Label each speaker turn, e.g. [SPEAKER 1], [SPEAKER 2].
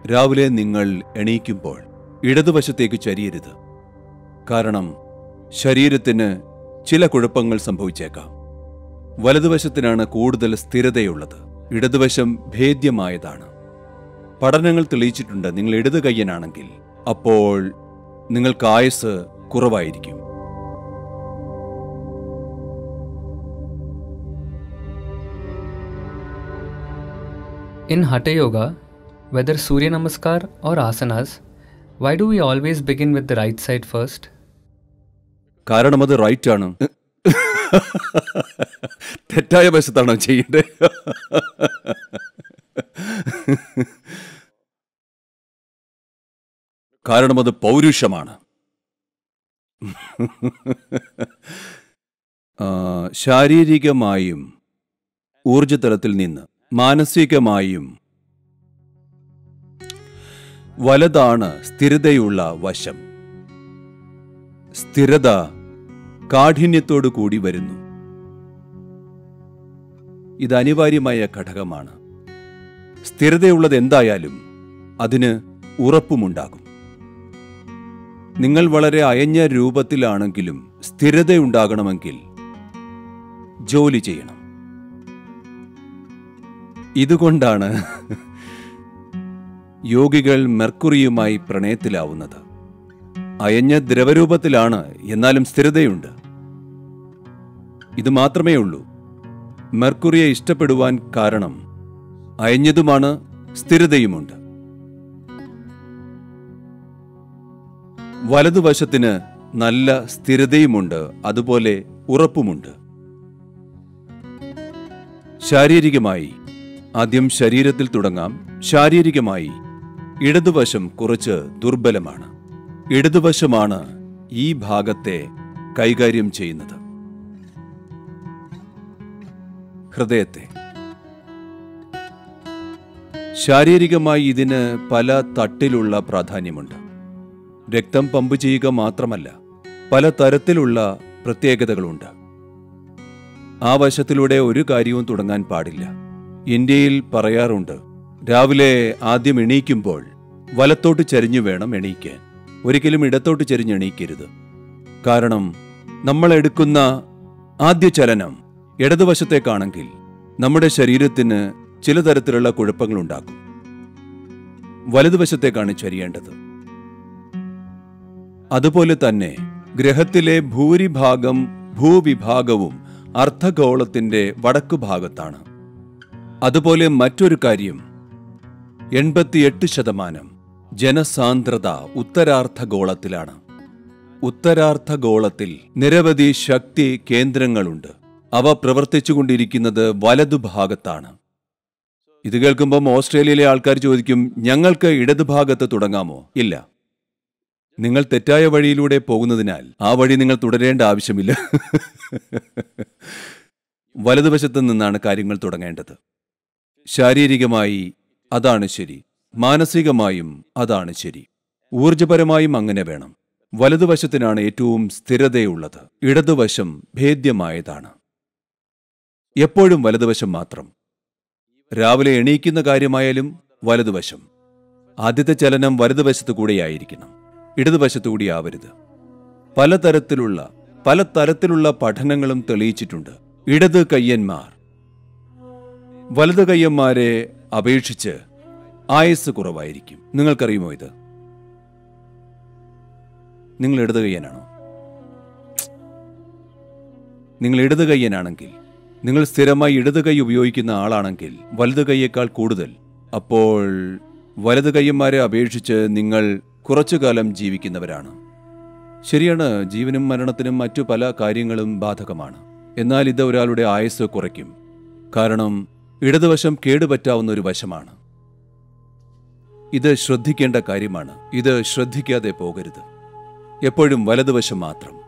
[SPEAKER 1] രാവിലെ നിങ്ങൾ എണീക്കുമ്പോൾ ഇടതുവശത്തേക്ക് ചരിയരുത് കാരണം ശരീരത്തിന് ചില കുഴപ്പങ്ങൾ സംഭവിച്ചേക്കാം വലതുവശത്തിനാണ് കൂടുതൽ സ്ഥിരതയുള്ളത് ഇടതുവശം ഭേദ്യമായതാണ് പഠനങ്ങൾ തെളിയിച്ചിട്ടുണ്ട് നിങ്ങൾ ഇടത് കയ്യനാണെങ്കിൽ അപ്പോൾ നിങ്ങൾക്ക് ആയുസ് കുറവായിരിക്കും
[SPEAKER 2] In Hatha Yoga, whether Surya Namaskar or asanas, why do we always begin with the right side first?
[SPEAKER 1] കാരണം അത് റൈറ്റ് ആണ് തെറ്റായ വശത്താണോ ചെയ്യേണ്ടത് കാരണം അത് പൗരുഷമാണ് ആ, ശാരീരികമായും ഊർജതലത്തിൽ നിന്ന് മാനസികമായും വലതാണ് സ്ഥിരതയുള്ള വശം സ്ഥിരത കാഠിന്യത്തോടു കൂടി വരുന്നു ഇത് അനിവാര്യമായ ഘടകമാണ് സ്ഥിരതയുള്ളത് എന്തായാലും അതിന് ഉറപ്പുമുണ്ടാകും നിങ്ങൾ വളരെ അയഞ്ഞ രൂപത്തിലാണെങ്കിലും സ്ഥിരതയുണ്ടാകണമെങ്കിൽ ജോലി ചെയ്യണം ഇതുകൊണ്ടാണ് യോഗികൾ മെർക്കുറിയുമായി പ്രണയത്തിലാവുന്നത് അയഞ്ഞ ദ്രവരൂപത്തിലാണ് എന്നാലും സ്ഥിരതയുണ്ട് ഇത് മാത്രമേ ഉള്ളൂ മെർക്കുറിയെ ഇഷ്ടപ്പെടുവാൻ കാരണം അയഞ്ഞതുമാണ് സ്ഥിരതയുമുണ്ട് വലതുവശത്തിന് നല്ല സ്ഥിരതയുമുണ്ട് അതുപോലെ ഉറപ്പുമുണ്ട് ശാരീരികമായി ആദ്യം ശരീരത്തിൽ തുടങ്ങാം ശാരീരികമായി ഇടതുവശം കുറച്ച് ദുർബലമാണ് ഇടതുവശമാണ് ഈ ഭാഗത്തെ കൈകാര്യം ചെയ്യുന്നത് ഹൃദയത്തെ ശാരീരികമായി ഇതിന് പല തട്ടിലുള്ള പ്രാധാന്യമുണ്ട് രക്തം പമ്പ് ചെയ്യുക മാത്രമല്ല പല തരത്തിലുള്ള പ്രത്യേകതകളുണ്ട് ആ വശത്തിലൂടെ ഒരു കാര്യവും തുടങ്ങാൻ പാടില്ല ഇന്ത്യയിൽ പറയാറുണ്ട് രാവിലെ ആദ്യം എണീക്കുമ്പോൾ വലത്തോട്ട് ചരിഞ്ഞു വേണം എണീക്കാൻ ഒരിക്കലും ഇടത്തോട്ട് ചരിഞ്ഞ് എണീക്കരുത് കാരണം നമ്മൾ എടുക്കുന്ന ആദ്യ ചലനം ഇടതുവശത്തേക്കാണെങ്കിൽ നമ്മുടെ ശരീരത്തിന് ചില തരത്തിലുള്ള കുഴപ്പങ്ങളുണ്ടാക്കും വലതുവശത്തേക്കാണ് ചരിയേണ്ടത് അതുപോലെ തന്നെ ഗ്രഹത്തിലെ ഭൂരിഭാഗം ഭൂവിഭാഗവും അർദ്ധഗോളത്തിന്റെ വടക്കു ഭാഗത്താണ് അതുപോലെ മറ്റൊരു കാര്യം എൺപത്തിയെട്ട് ശതമാനം ജനസാന്ദ്രത ഉത്തരാർദ്ധഗോളത്തിലാണ് ഉത്തരാർദ്ധഗോളത്തിൽ നിരവധി ശക്തി കേന്ദ്രങ്ങളുണ്ട് അവ പ്രവർത്തിച്ചുകൊണ്ടിരിക്കുന്നത് വലതുഭാഗത്താണ് ഇത് കേൾക്കുമ്പം ഓസ്ട്രേലിയയിലെ ആൾക്കാർ ചോദിക്കും ഞങ്ങൾക്ക് ഇടതുഭാഗത്ത് തുടങ്ങാമോ ഇല്ല നിങ്ങൾ തെറ്റായ വഴിയിലൂടെ പോകുന്നതിനാൽ ആ വഴി നിങ്ങൾ തുടരേണ്ട ആവശ്യമില്ല വലതുവശത്ത് നിന്നാണ് കാര്യങ്ങൾ തുടങ്ങേണ്ടത് ശാരീരികമായി അതാണ് ശരി മാനസികമായും അതാണ് ശരി ഊർജപരമായും അങ്ങനെ വേണം വലതുവശത്തിനാണ് ഏറ്റവും സ്ഥിരതയുള്ളത് ഇടതുവശം ഭേദ്യമായതാണ് എപ്പോഴും വലതുവശം മാത്രം രാവിലെ എണീക്കുന്ന കാര്യമായാലും വലതുവശം ആദ്യത്തെ ചലനം വലതുവശത്തു കൂടെയായിരിക്കണം ഇടതുവശത്തു കൂടി ആവരുത് പലതരത്തിലുള്ള പല തരത്തിലുള്ള പഠനങ്ങളും തെളിയിച്ചിട്ടുണ്ട് ഇടത് കയ്യന്മാർ വലത് കയ്യന്മാരെ അപേക്ഷിച്ച് ആയുസ് കുറവായിരിക്കും നിങ്ങൾക്കറിയുമോ ഇത് നിങ്ങൾ ഇടത് കയ്യനാണോ നിങ്ങൾ ഇടത് കയ്യനാണെങ്കിൽ നിങ്ങൾ സ്ഥിരമായി ഇടത് കൈ ഉപയോഗിക്കുന്ന ആളാണെങ്കിൽ വലത് കൈയേക്കാൾ കൂടുതൽ അപ്പോൾ വലത് കയ്യന്മാരെ അപേക്ഷിച്ച് നിങ്ങൾ കുറച്ചു കാലം ജീവിക്കുന്നവരാണ് ശരിയാണ് ജീവനും മരണത്തിനും മറ്റു പല കാര്യങ്ങളും ബാധകമാണ് എന്നാൽ ഇത് ഒരാളുടെ ആയുസ് കുറയ്ക്കും കാരണം ഇടതുവശം കേടുപറ്റാവുന്ന ഒരു വശമാണ് ഇത് ശ്രദ്ധിക്കേണ്ട കാര്യമാണ് ഇത് ശ്രദ്ധിക്കാതെ പോകരുത് എപ്പോഴും വലതുവശം മാത്രം